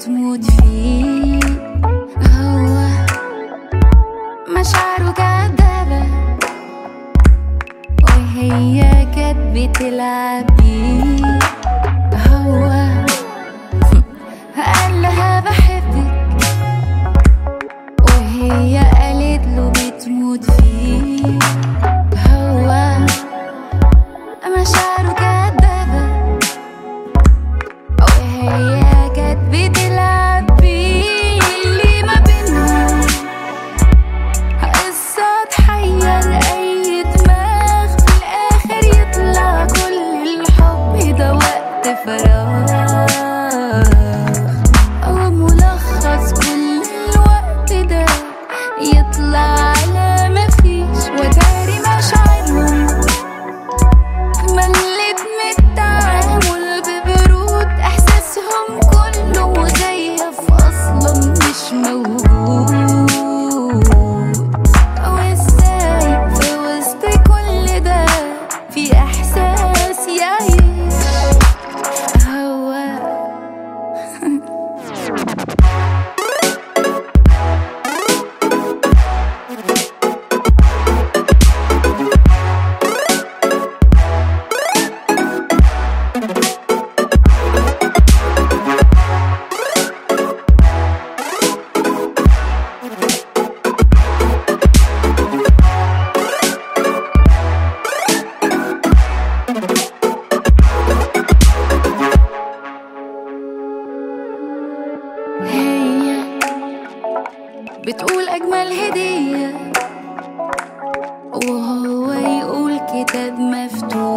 بتموت فيه هو مشاعره كدابة وهي كانت بتلعب بيه هو قال لها بحبك وهي قالت له بتموت فيه هو مشاعره كدابة وهي كانت بتلعب بيه اللي ما بينهم قصة تحير أي دماغ في الآخر يطلع كل الحب ده وقت فراغ أو ملخص كل الوقت ده يطلع على مفيش وتاري مشاعرهم ملت من التعامل ببرود احساسهم كله مزيف اصلا مش موجود وازاي في وسط كل ده في احساس يعيش هو هي بتقول أجمل هدية وهو يقول كتاب مفتوح